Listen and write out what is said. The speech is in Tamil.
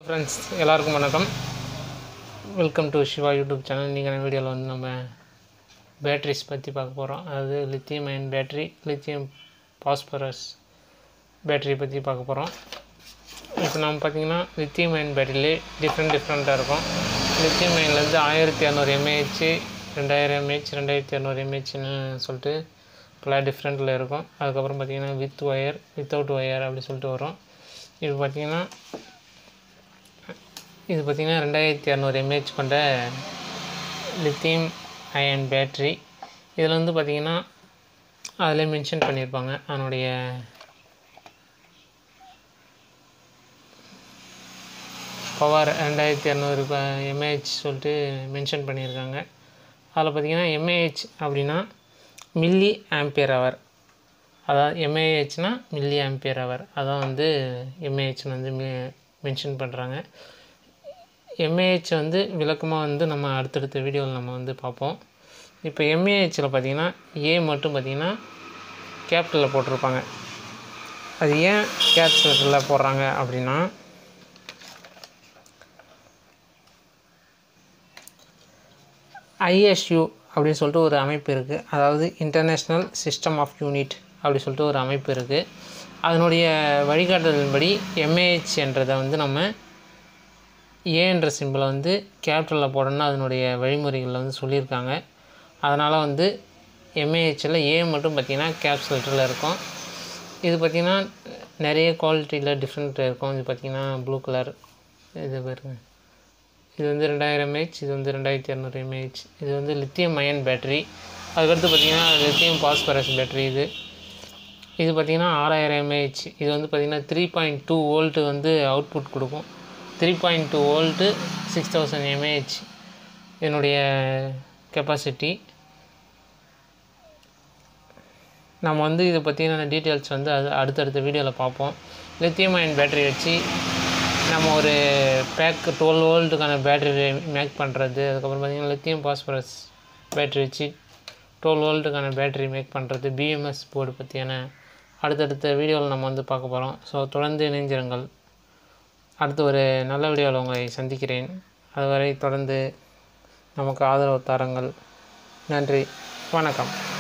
ஃப்ரெண்ட்ஸ் எல்லாருக்கும் வணக்கம் welcome to Siva YouTube channel இன்றைக்கான வீடியோவில் வந்து நம்ம பேட்ரிஸ் பற்றி பார்க்க போகிறோம் அதாவது lithium ion battery lithium phosphorus battery பற்றி பார்க்க போகிறோம் இப்போ நம்ம பார்த்திங்கன்னா லித்தியம் அயன் பேட்டரியிலே டிஃப்ரெண்ட் டிஃப்ரெண்ட்டாக இருக்கும் லித்தியம் அயன்லேருந்து ஆயிரத்தி இரநூறு எம்ஏஹெச் ரெண்டாயிரம் எம்ஏஹெச் ரெண்டாயிரத்தி இரநூறு எம்ஏஹெச்னு சொல்லிட்டு பல டிஃப்ரெண்ட்டில் இருக்கும் அதுக்கப்புறம் பார்த்திங்கன்னா வித் ஒயர் வித்தவுட் ஒயர் அப்படி சொல்லிட்டு வரும் இப்போ பார்த்திங்கன்னா இது பார்த்திங்கன்னா ரெண்டாயிரத்தி இரநூறு எம்ஏஹெச் கொண்ட லித்தியம் அயன் பேட்ரி இதில் வந்து பார்த்திங்கன்னா அதில் மென்ஷன் பண்ணியிருப்பாங்க அதனுடைய பவர் ரெண்டாயிரத்தி இரநூறு எம்ஏஹெச் சொல்லிட்டு மென்ஷன் பண்ணியிருக்காங்க அதில் பார்த்திங்கன்னா எம்ஏஹெச் அப்படின்னா மில்லி ஆம்பியர் ஹவர் அதாவது எம்ஏஹெச்னா மில்லி ஆம்பியர் ஹவர் அதான் வந்து எம்ஏஹெச்னு வந்து மெ மென்ஷன் பண்ணுறாங்க எம்ஏஹெச் வந்து விளக்கமாக வந்து நம்ம அடுத்தடுத்த வீடியோவில் நம்ம வந்து பார்ப்போம் இப்போ எம்ஏஹெச்சில் பார்த்திங்கன்னா ஏ மட்டும் பார்த்திங்கன்னா கேபிட்டலில் போட்டிருப்பாங்க அது ஏன் கேபிட்டலில் போடுறாங்க அப்படின்னா ஐஎஸ்யூ அப்படின்னு சொல்லிட்டு ஒரு அமைப்பு இருக்குது அதாவது இன்டர்நேஷ்னல் சிஸ்டம் ஆஃப் யூனிட் அப்படி சொல்லிட்டு ஒரு அமைப்பு இருக்குது அதனுடைய வழிகாட்டுதலின்படி எம்ஏஹெச் என்றதை வந்து நம்ம ஏன்ற சிம்பிளை வந்து கேபிட்டலில் போடணும்னு அதனுடைய வழிமுறைகளில் வந்து சொல்லியிருக்காங்க அதனால் வந்து எம்ஏஹெச்சில் ஏ மட்டும் பார்த்திங்கன்னா கேப்ஸ் லெட்டரில் இருக்கும் இது பார்த்திங்கன்னா நிறைய குவாலிட்டியில் டிஃப்ரெண்ட் இருக்கும் இது பார்த்திங்கன்னா ப்ளூ கலர் இது பாருங்க இது வந்து ரெண்டாயிரம் எம்ஏஹெச் இது வந்து ரெண்டாயிரத்தி இரநூறு எம்ஏஹெச் இது வந்து லித்தியம் அயன் பேட்டரி அதுக்கடுத்து பார்த்திங்கன்னா லித்தியம் பாஸ்பரஸ் பேட்டரி இது இது பார்த்திங்கன்னா ஆறாயிரம் எம்ஏஹெச் இது வந்து பார்த்திங்கன்னா த்ரீ பாயிண்ட் டூ வோல்ட்டு வந்து அவுட்புட் கொடுக்கும் three point two volt six thousand MAH என்னுடைய கெப்பாசிட்டி நம்ம வந்து இதை பற்றின டீட்டெயில்ஸ் வந்து அது அடுத்தடுத்த வீடியோவில் பார்ப்போம் லித்தியம் அயன் பேட்டரி வச்சு நம்ம ஒரு பேக் டுவெல் வோல்ட்டுக்கான பேட்டரி மேக் பண்ணுறது அதுக்கப்புறம் பார்த்திங்கன்னா லித்தியம் பாஸ்பரஸ் பேட்டரி வச்சு டுவெல் வோல்ட்டுக்கான பேட்டரி மேக் பண்ணுறது பிஎம்எஸ் போர்டு பற்றியான அடுத்தடுத்த வீடியோவில் நம்ம வந்து பார்க்க போகிறோம் ஸோ தொடர்ந்து இணைஞ்சிருங்கள் அடுத்து ஒரு நல்ல வீடியோவில் உங்களை சந்திக்கிறேன் அதுவரை தொடர்ந்து நமக்கு ஆதரவு தாருங்கள் நன்றி வணக்கம்